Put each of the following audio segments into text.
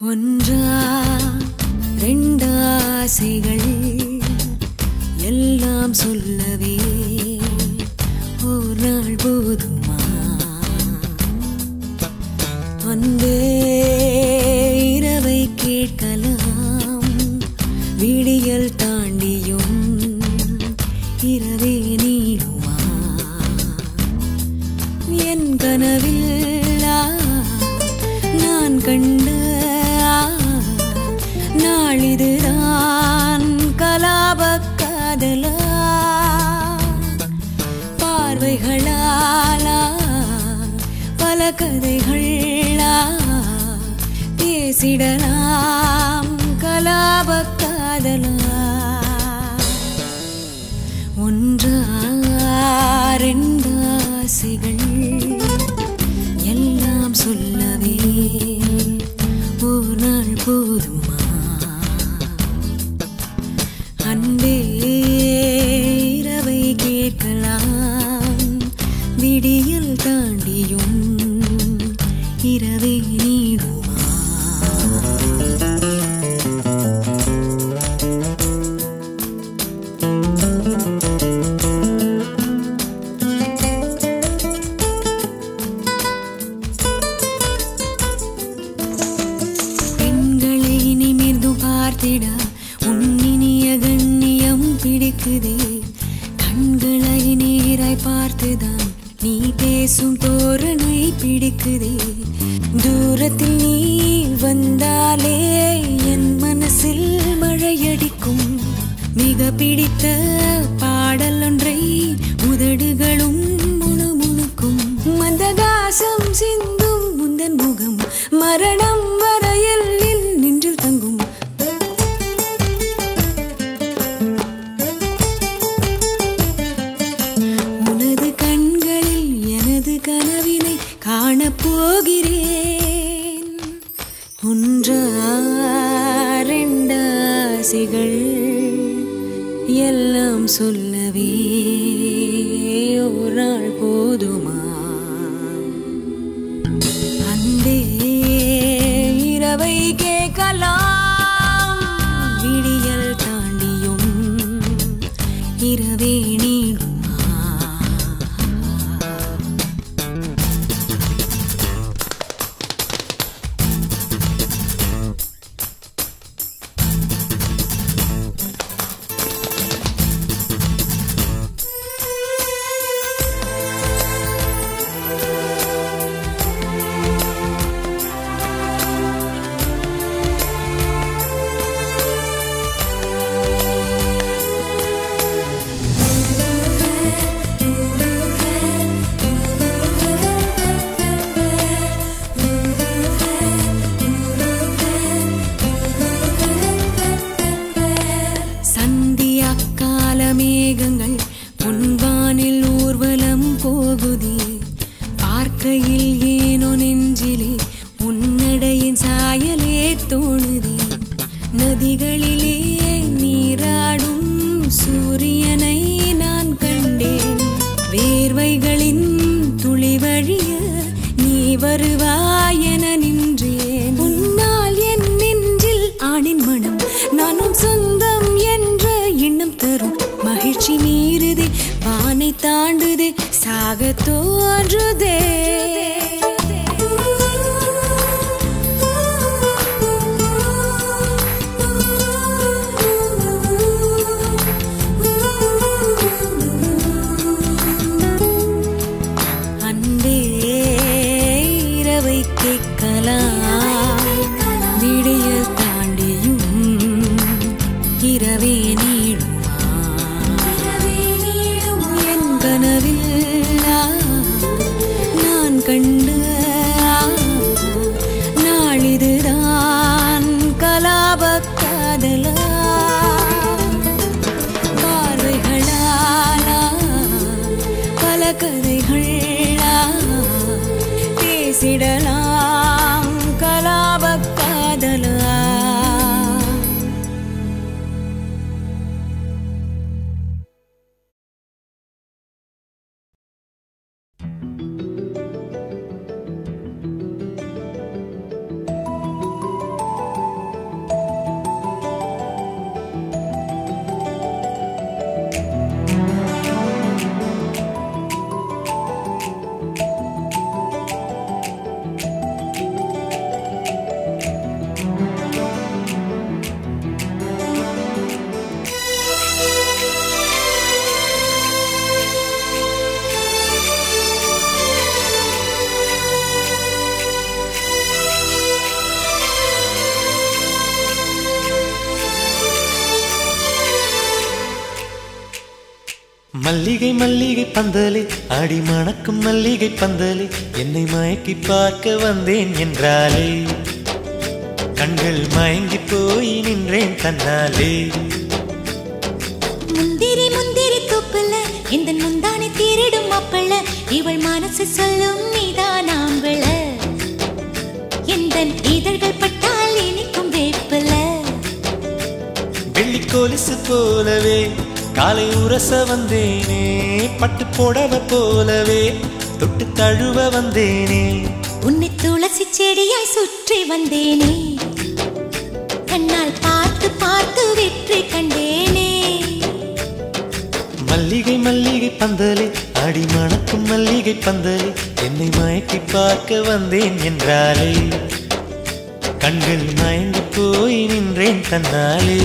ஒன்றா ரெண்டாசைகள் எல்லாம் சொல்லவே ஒரு நாள் போதுமா அன்பே இரவை கேட்கலாம் விடியல் தாண்டியும் இரவே நீடுமா என் கனவில் ஆ, நான் கண்ட ஆ, நாளிதுதான் கலாப காதலா பார்வைகளாலா பல கதைகளா பேசிடலாம் கலாப காதலா ஒன்றா ரெண்டாசைகள் எல்லாம் சொல்லவே ஒரு நாள் போதுமா அன்பே இரவை கேட்கலாம் விடியல் தாண்டியும் இரவே நீடுமா பெண்களை நிமிர்ந்து பார்த்திட உன்னினிய கண்ணியம் பிடிக்குதே கண்களை நேராய் பார்த்துதான் நீ பேசும் தோரணை பிடிக்குதே தூரத்தில் நீ வந்தாலே என் மனசில் மழையடிக்கும் மிக பிடித்த பாடல் ஒன்றை உதடுகளும் முணுமுணுக்கும் மந்தகாசம் சிந்தும் முந்தன் முகம் மரணம் வரையில் நின்று தங்கும் உனது கண்களில் எனது கனவினை காணப் போகிறேன் ஒன்றா ரெண்டாசைகள் எல்லாம் சொல்லவே ஒரு நாள் போதுமா அன்பே இரவை கேட்கலாம் விடியல் தாண்டியும் இரவே நீடுமா சந்தியா கால மேகங்கள் பொன்வானில் ஊர்வலம் போகுதே பார்க்கையில் ஏனோ நெஞ்சிலே உன்னடையின் சாயலே தோணுதே நதிகளிலே நீராடும் சூரியனை நான் கண்டேன் வேர்வைகளின் துளி வழிய நீ வருவாய் என நின்றேன் உன்னால் என் நெஞ்சில் ஆணின் மனம் நானும் சொந்தம் என்ற எண்ணம் தரும் மகிழ்ச்சி மீறுதே வானை தாண்டுதே சாக தோன்றுதே அன்பே இரவை கேட்கலாம் விடியல் தாண்டியும் இரவே நீடுமா என் கனவில் மல்லிகை மல்லிகை பந்தலே அடி மணக்கும் மல்லிகை பந்தலே என்னை மயக்கி பார்க்க வந்தேன் என்றாலே கண்கள் மயங்கி போய் நின்றேன் தன்னாலே முந்திரி முந்திரி தூப்புல இந்த முந்தானை திருடும் மாப்பிள்ள இவள் மனசு சொல்லும் நீதான் ஆம்பள எந்த இதழ்கள் பட்டால் இனிக்கும் வேப்பில வெள்ளி கொலுசு போலவே காலை உரச வந்தேனே பட்டு புடவ போலவே தொட்டு தழுவ வந்தேனே உன்னை துளசி செடியாய் சுற்றி வந்தேனே கண்ணால் பார்த்து பார்த்து வெற்றி கண்டேனே மல்லிகை மல்லிகை பந்தலே அடி மணக்கும் மல்லிகை பந்தலே என்னை மயக்கி பார்க்க வந்தேன் என்றாலே கண்கள் மயங்கி போய் நின்றேன் தன்னாலே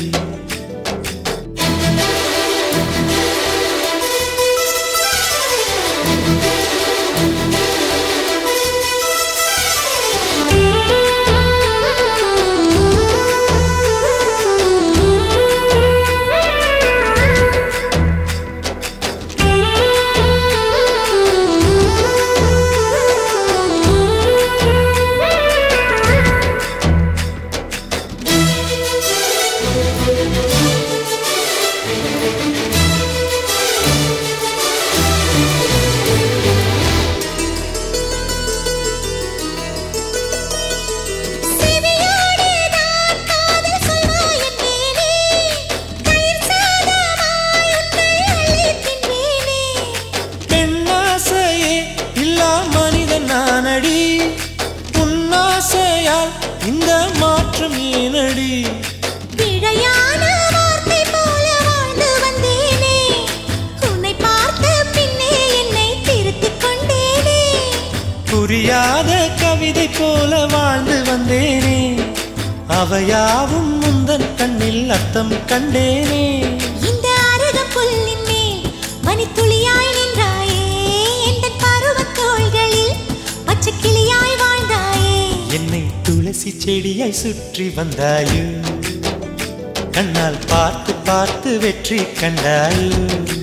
செவியோடு நான் காதல் சொல்வாய் என்பேனே கயிர் சாதமாய் உன்னை அள்ளித் தின்பேனே பெண்ணாசையே இல்லா மனிதன் நானடி உன்னாசையால் இந்த மாற்றம் ஏனடி பிழையான வார்த்தை போல வாழ்ந்து வந்தேனே உன்னை பார்த்த பின்னே என்னை திருத்திக் கொண்டேனே புரியாத கவிதை போல வாழ்ந்து வந்தேனே அவையாவும் முந்தன் கண்ணில் அர்த்தம் கண்டேனே இந்த அருக புல்லின் மேல் பனித்துளியாய் நின்றாயே எந்த பருவத் தோள்களில் பச்சை கிளியாய் வாழ்ந்தாயே என்னை துளசி செடியாய் சுற்றி வந்தாயோ கண்ணால் பார்த்து பார்த்து வெற்றி கண்டாயோ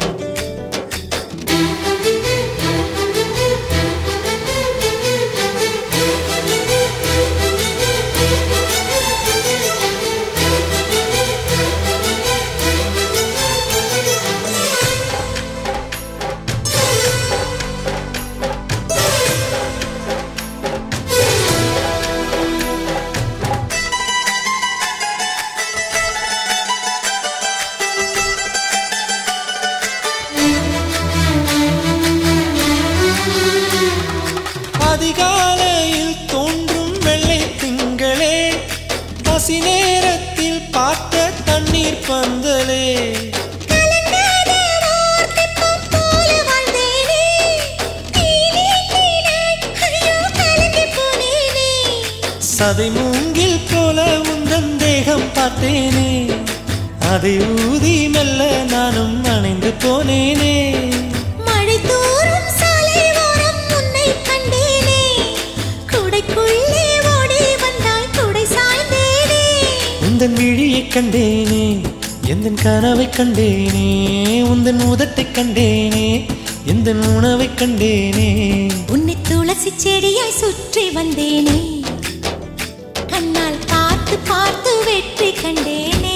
அதிகாலையில் தோன்றும் வெள்ளை திங்களே பசி நேரத்தில் பார்த்த தண்ணீர் பந்தலே கலங்காத ஓர் தெப்பம் போல வாழ்ந்தேனே நீ நீங்கினாய் ஐயோ கலங்கிப் போனேனே சதை மூங்கில் போல உந்தன் தேகம் பார்த்தேனே அதை ஊதி மெல்ல நானும் அணைந்து போனேனே மழை தூறும் சாலை ஓரம் உன்னை கண்டேனே குடைக்குள்ளே ஓடி வந்தாய் குடை சாய்ந்தேனே உந்தன் விழியை கண்டேனே எந்தன் கனவை கண்டேனே உந்தன் உதட்டை கண்டேனே எந்த உணவை கண்டேனே உன்னை துளசி செடியாய் சுற்றி வந்தேனே கண்ணால் பார்த்து பார்த்து வெற்றி கண்டேனே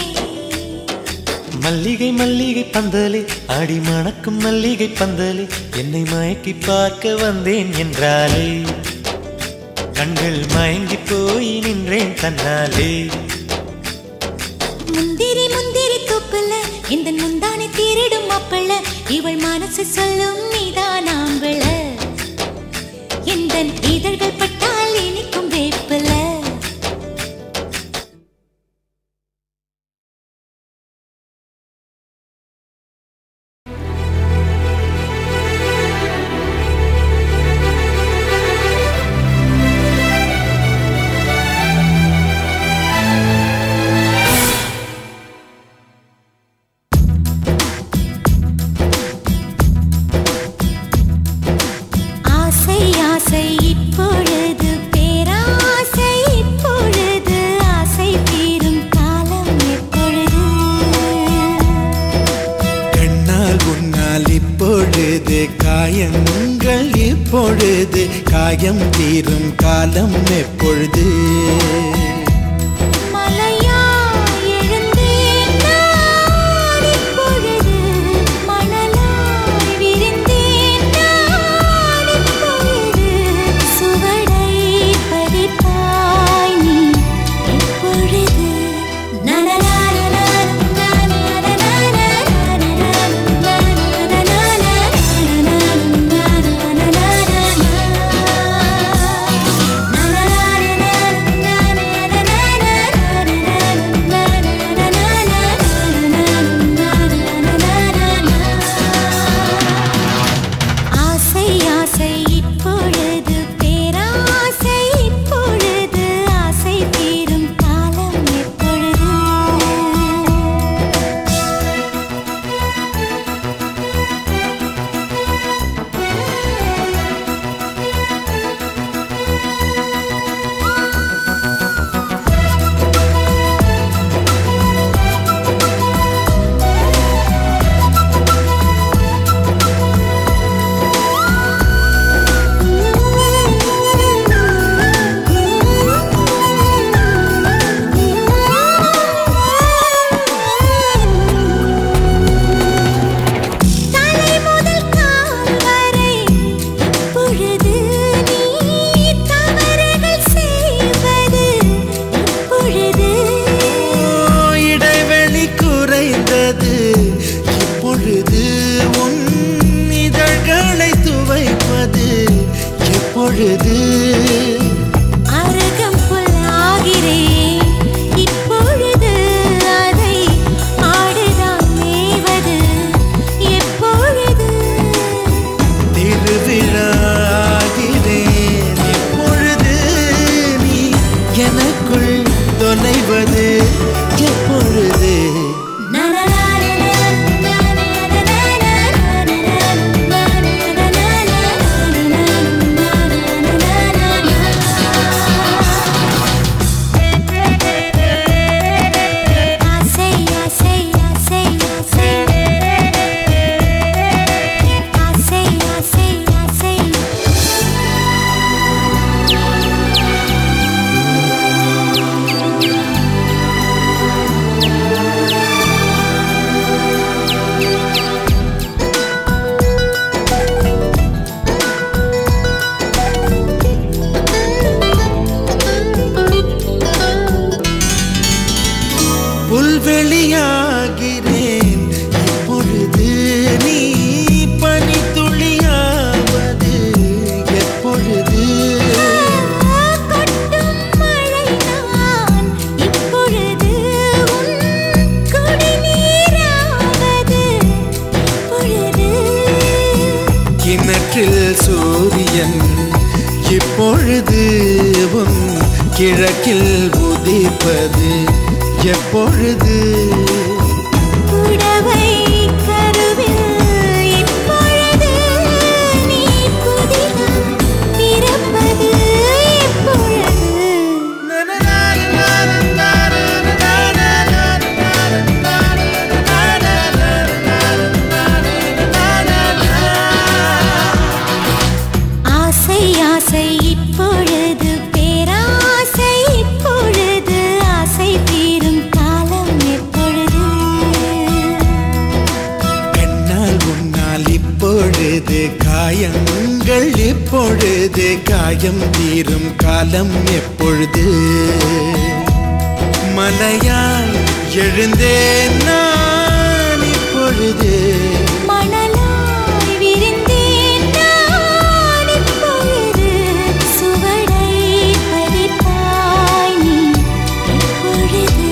மல்லிகை மல்லிகை பந்தலே அடி மணக்கும் மல்லிகை பந்தலே என்னை மயக்கி பார்க்க வந்தேன் என்றாலே கண்கள் மயங்கி போய் நின்றேன் தன்னாலே முந்திரி முந்திரி தூப்புல இந்த முந்தானை திருடும் மாப்பிள்ள இவள் மனசு சொல்லும் நீதான் ஆம்பள எந்த இதழ்கள் பட்டால் இனிக்கும் வேப்பில ஆசை ஆசை இப்பொழுது காயம் தீரும் காலம் எப்பொழுது மலையாய் எழுந்தேன் நான் இப்பொழுது மணலாய் விரிந்தேன் நான் இப்பொழுது சுவடை பதிப்பாய் நீ எப்பொழுது ஆசை ஆசை இப்பொழுது பேராசை இப்பொழுது ஆசை தீரும் காலம் எப்பொழுது தலை முதல் கால் வரை இப்பொழுது நீ தவறுகள் செய்வது இப்பொழுது இடைவெளி குறைந்தது இப்பொழுது உன் இதழ்களை துவைப்பது எப்பொழுது அருகம் புல்லாகிறேன் இப்பொழுது அதை ஆடுதான் மேய்வது எப்பொழுது திருவிழாகிறேன் இப்பொழுது நீ எனக்குள் தொலைவது எப்பொழுது ஆசை ஆசை ஆசை ஆசை ஆசை ஆசை ஆசை புல்வெளியாகிறேன் இப்பொழுது நீ பனித்துளியாவது எப்பொழுது கொட்டும் மழை நான் இப்பொழுது உன் குடிநீராவது இப்பொழுது கிணற்றில் சூரியன் இப்பொழுது உன் கிழக்கில் உதிப்பது எப்பொழுது புடவை கருவில் இப்பொழுது நீ புதினம் பிறப்பது எப்பொழுது ஆசை ஆசை இப்பொழுது பேராசை இப்பொழுது ஆசை தீரும் காலம் எப்பொழுது கண்ணால் உன்னால் இப்பொழுது காயங்கள் இப்பொழுது காயம் தீரும் காலம் எப்பொழுது மலையால் எழுந்தேன் நான் இப்பொழுது மணலாய் விரிந்தேன் நான் இப்பொழுது சுவடை பதிப்பாய் நீ எப்பொழுது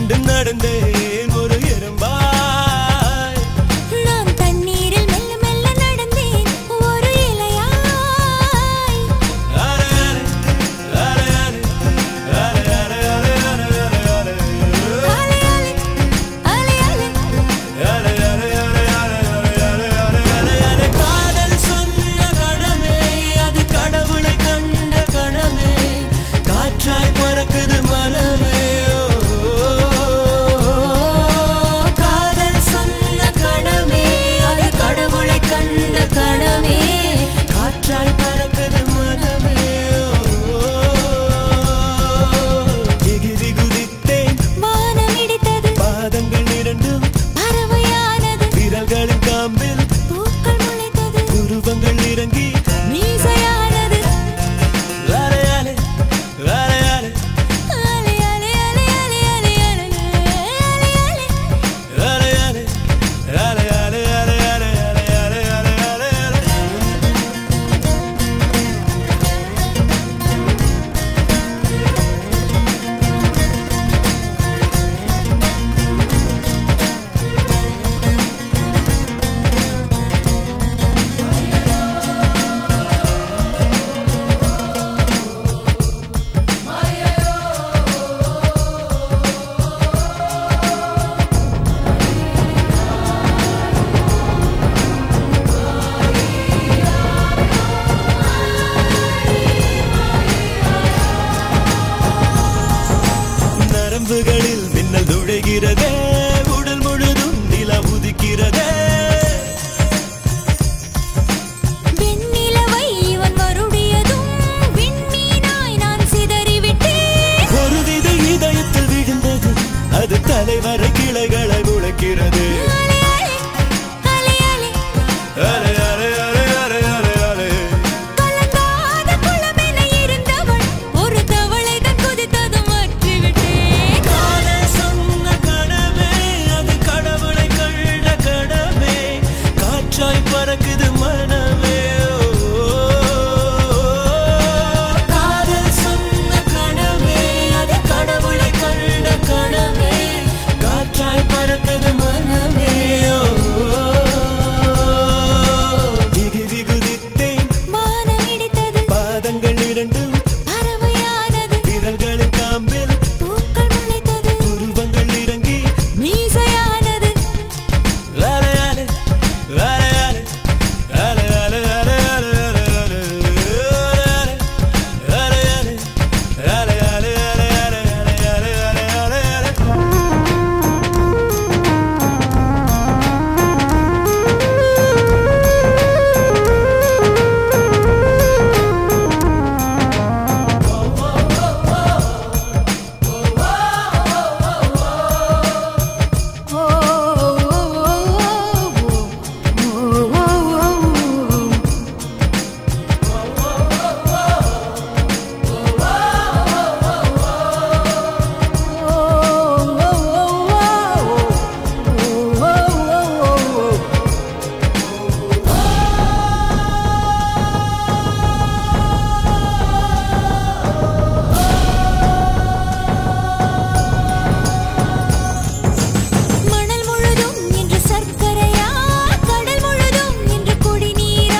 கண்டு நடந்தேன் ஒரு எறும்பாய் நான் தண்ணீரில் மெல்ல மெல்ல நடந்தேன் ஒரு இலையாய் அரை அரை அரை அரை அரை அரை அரை அரை அரை அரை அலை அலை அலை அலை காதல் சொன்ன கணமே அது கடவுளை கண்ட கணமே காற்றாய் பறக்குது மனமே காதல் சொன்ன கணமே அது கடவுளை கண்ட கணமே காற்றாய் பறக்குது மனமே எகிரி குதித்தேன் வானம் இடித்தது பாதங்கள் இரண்டும் பறவையானது விரல்களின் காம்பில் பூக்கள் முளைத்தது உருவங்கள் இறங்கி மீசையானது அலையாலே அலையாலே அலை அலை அலை அலை அலை அலை அலை அலை அலையாலே அலையாலே அலையாலே அலையாலே அலையாலே அலையாலே நரம்புகளில் மின்னல் நுழைகிறதே உடல் முழுதும் நிலா உதிக்கிறதே வெண்ணிலவை இவன் வருடியதும் விண்மீனாய் நான் சிதறிவிட்டேன் ஒரு வித இதயத்தில் விழுந்தது அது தலைவரை கிளைகளை முளைக்கிறது அலை அலை அலை அலை அலை அலை அலை அலை அலை அலை கலங்காத குளமென இருந்தவள் ஒரு தவளை தான் குதித்ததும் மாற்றிவிட்டேன் காதல் சொன்ன கணமே அது கடவுளை கண்ட கடமே காற்றாய் பறக்குது மனமே காதல் சொன்ன கணமே அது கடவுளை கண்ட கடமே காற்றாய் பறக்குது மனமே திகிரி குதித்தேன் வானம் இடித்தது பாதங்கள் இரண்டும் பறவையானது விரல்களின் காம்பில் பூக்கள் முளைத்தது உருவங்கள் இறங்கி மீசையானது அலையாலே அலையாலே அலையாலே அலையாலே அலையாலே அலையாலே அலையாலே அலையாலே அலையாலே அலையாலே ஓ மணல் முழுதும் இன்று சர்க்கரையா கடல் முழுதும் இன்று குடிநீரா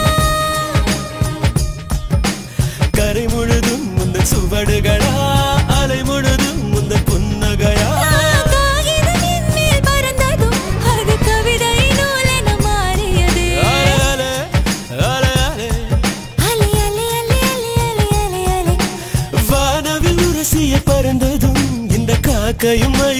கரை முழுதும் முந்தன் சுவடுகளா அலை முழுதும் முந்தன் புன்னகையா காகிதம் மேல் பறந்ததும் அது கவிதை நூலென மாறியது அலையாலே அலையாலே அலை அலை அலை அலை அலை அலை அலை வானவில் உரசிய பறந்ததும் இந்த காக்கையும்